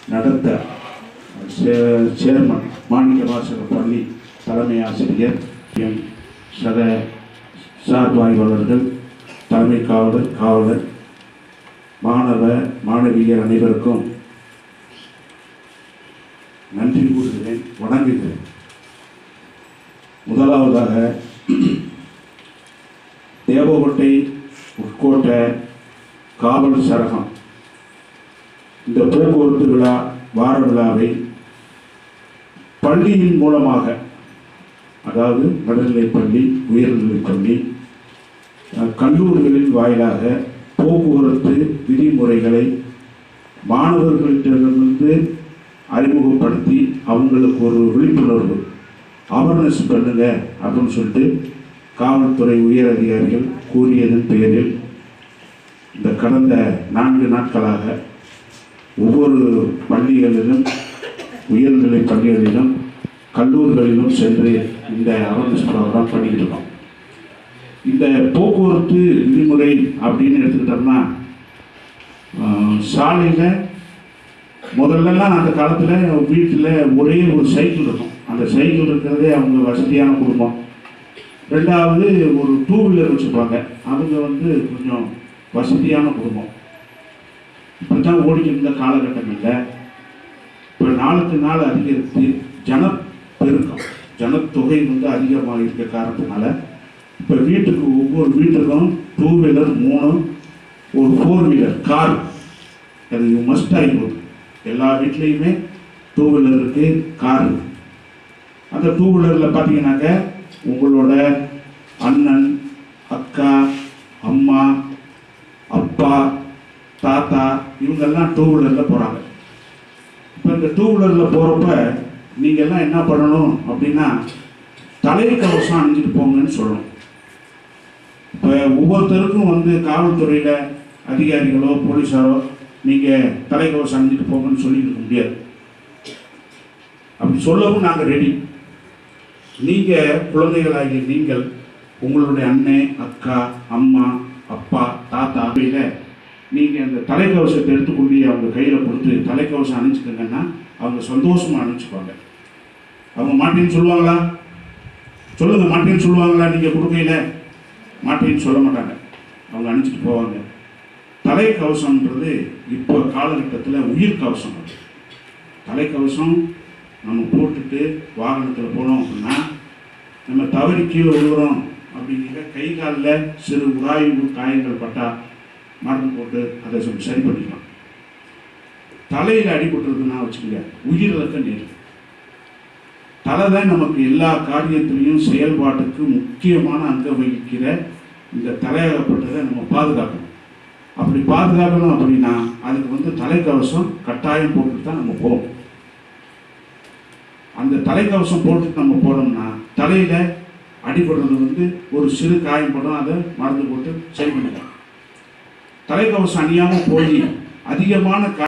நடத்த சே- சேர்மன் மாணிக்க வாசக பள்ளி தலைமை ஆசிரியர் எம் சக சார்பாய்வாளர்கள் தலைமை காவலர் காவலர் மாணவ மாணவியர் அனைவருக்கும் நன்றி கூறுகிறேன் வணங்குகிறேன் முதலாவதாக தேவகோட்டை உட்கோட்ட காவல் சரகம் இந்த போக்குவரத்து விழா வார விழாவை பள்ளியின் மூலமாக அதாவது நடுநிலைப் பள்ளி உயர்நிலைப் பள்ளி அஹ், கல்லூரிகளின் வாயிலாக போக்குவரத்து விதிமுறைகளை மாணவர்களிடமிருந்து அறிமுகப்படுத்தி அவங்களுக்கு ஒரு விழிப்புணர்வு அவேர்னஸ் பண்ணுங்க அப்படின்னு சொல்லிட்டு காவல்துறை உயர் அதிகாரிகள் கூறியதன் பேரில் இந்த கடந்த நான்கு நாட்களாக ஒவ்வொரு பள்ளிகளிலும் உயர்நிலை பள்ளிகளிலும் கல்லூரிகளிலும் சென்று இந்த அவேர்னஸ் ப்ரோக்ராம் பண்ணிக்கிட்டு இருக்கோம் இந்த போக்குவரத்து விதிமுறை அப்படின்னு எடுத்துக்கிட்டோம்னா சாலையில் முதல்லலாம் அந்த காலத்தில் வீட்டில் ஒரே ஒரு சைக்கிள் இருக்கும் அந்த சைக்கிள் இருக்கிறதே அவங்க வசதியான குடும்பம் ரெண்டாவது ஒரு டூ வீலர் வச்சுருப்பாங்க அவங்க வந்து கொஞ்சம் வசதியான குடும்பம் இப்படி தான் ஓடிக்கிட்டு இருந்த காலகட்டங்களில் இப்போ நாளுக்கு நாள் அதிகரித்து ஜனப்பெருக்கம் ஜனத்தொகை வந்து அதிகமாக இருக்க காரணத்தினால இப்போ வீட்டுக்கு ஒவ்வொரு வீட்டுக்கும் டூ வீலர் மூணு ஒரு ஃபோர் வீலர் கார் அது மஸ்ட் ஆகிப்போகுது எல்லா வீட்லேயுமே டூ வீலர் இருக்குது கார் இருக்கு அந்த டூ வீலரில் பார்த்தீங்கன்னாக்க உங்களோட அண்ணன் அக்கா அம்மா அப்பா தாத்தா இவங்கெல்லாம் டூ வீலரில் போகிறாங்க இப்போ இந்த டூ வீலரில் போகிறப்ப நீங்கள்லாம் என்ன பண்ணணும் அப்படின்னா தலைக்கவசம் அணிஞ்சிட்டு போங்கன்னு சொல்லணும் இப்போ ஒவ்வொருத்தருக்கும் வந்து காவல்துறையில் அதிகாரிகளோ போலீஸாரோ நீங்கள் தலைக்கவசம் அணிஞ்சிட்டு போங்கன்னு சொல்லிட்டு இருக்க முடியாது அப்படி சொல்லவும் நாங்கள் ரெடி நீங்கள் குழந்தைகளாகிய நீங்கள் உங்களுடைய அண்ணன் அக்கா அம்மா அப்பா தாத்தா அப்படியில் நீங்கள் அந்த தலைக்கவசத்தை எடுத்துக்கொண்டு அவங்க கையில் கொடுத்து தலைக்கவசம் அணிஞ்சுக்கங்கன்னா அவங்க சந்தோஷமாக அணிஞ்சுக்குவாங்க அவங்க மாட்டேன்னு சொல்லுவாங்களா சொல்லுங்க மாட்டேன்னு சொல்லுவாங்களா நீங்கள் கொடுக்கையில மாட்டேன்னு சொல்ல மாட்டாங்க அவங்க அணிஞ்சிட்டு போவாங்க தலைக்கவசம்ன்றது இப்போ காலகட்டத்தில் உயிர் கவசம் அது. தலைக்கவசம் நம்ம போட்டுட்டு வாகனத்தில் போனோம் அப்படின்னா நம்ம தவறி கீழே விழுகிறோம் அப்படிங்கிற கை காலில் சிறு உராய்வு காயங்கள் பட்டா மருந்து போட்டு அதை சொல்லி சரி பண்ணிக்கலாம் தலையில் அடிபட்டுருதுன்னா வச்சுக்கோங்க உயிரிழக்க நேரும் தலை தான் நமக்கு எல்லா காரியத்திலையும் செயல்பாட்டுக்கு முக்கியமான அங்கம் வகிக்கிற இந்த தலையாகப்பட்டதை நம்ம பாதுகாக்கணும் அப்படி பாதுகாக்கணும் அப்படின்னா அதுக்கு வந்து தலைக்கவசம் கட்டாயம் போட்டுட்டு தான் நம்ம போகணும் அந்த தலைக்கவசம் போட்டுட்டு நம்ம போனோம்னா தலையில் அடிபடுறது வந்து ஒரு சிறு காயம் படும் அதை மருந்து போட்டு சரி பண்ணிக்கலாம் தலைக்கவசம் அணியாமல் போய் அதிகமான கா